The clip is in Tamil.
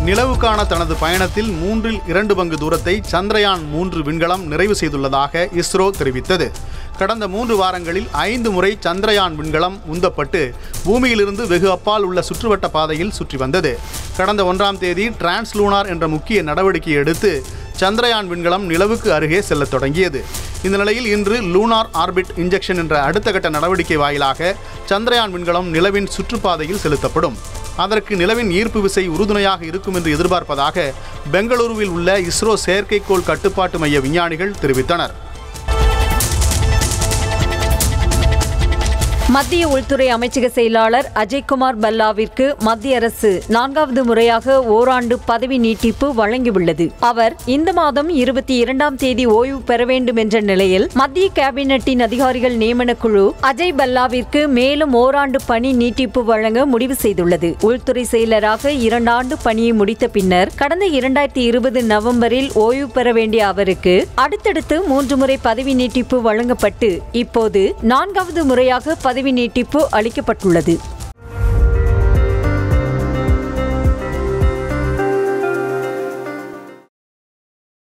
நிலவுக்கான தனது பயணத்தில் மூன்றில் இரண்டு பங்கு தூரத்தை சந்திரயான் மூன்று விண்கலம் நிறைவு செய்துள்ளதாக இஸ்ரோ தெரிவித்தது கடந்த மூன்று வாரங்களில் ஐந்து முறை சந்திரயான் விண்கலம் உந்தப்பட்டு பூமியிலிருந்து வெகு அப்பால் உள்ள சுற்றுவட்ட பாதையில் சுற்றி வந்தது கடந்த ஒன்றாம் தேதி டிரான்ஸ்லூனார் என்ற முக்கிய நடவடிக்கையை எடுத்து சந்திரயான் விண்கலம் நிலவுக்கு அருகே செல்லத் தொடங்கியது இந்த நிலையில் இன்று லூனார் ஆர்பிட் இன்ஜெக்ஷன் என்ற அடுத்த கட்ட நடவடிக்கை வாயிலாக சந்திரயான் விண்கலம் நிலவின் சுற்றுப்பாதையில் செலுத்தப்படும் அதற்கு நிலவின் ஈர்ப்பு விசை உறுதுணையாக இருக்கும் என்று எதிர்பார்ப்பதாக பெங்களூருவில் உள்ள இஸ்ரோ செயற்கைக்கோள் கட்டுப்பாட்டு மைய விஞ்ஞானிகள் தெரிவித்தனர் மத்திய உள்துறை அமைச்சக செயலாளர் அஜய்குமார் பல்லாவிற்கு மத்திய அரசு நான்காவது முறையாக ஓராண்டு பதவி நீட்டிப்பு வழங்கியுள்ளது அவர் இந்த மாதம் இருபத்தி இரண்டாம் தேதி ஓய்வு பெற வேண்டும் என்ற நிலையில் மத்திய கேபினட்டின் அதிகாரிகள் நியமன குழு அஜய் பல்லாவிற்கு மேலும் ஓராண்டு பணி நீட்டிப்பு வழங்க முடிவு செய்துள்ளது உள்துறை செயலராக இரண்டாண்டு பணியை முடித்த பின்னர் கடந்த இரண்டாயிரத்தி இருபது நவம்பரில் ஓய்வு பெற வேண்டிய அவருக்கு அடுத்தடுத்து மூன்று முறை பதவி நீட்டிப்பு வழங்கப்பட்டு இப்போது நான்காவது முறையாக பதவி நீட்டிப்பு அளிக்கப்பட்டுள்ளது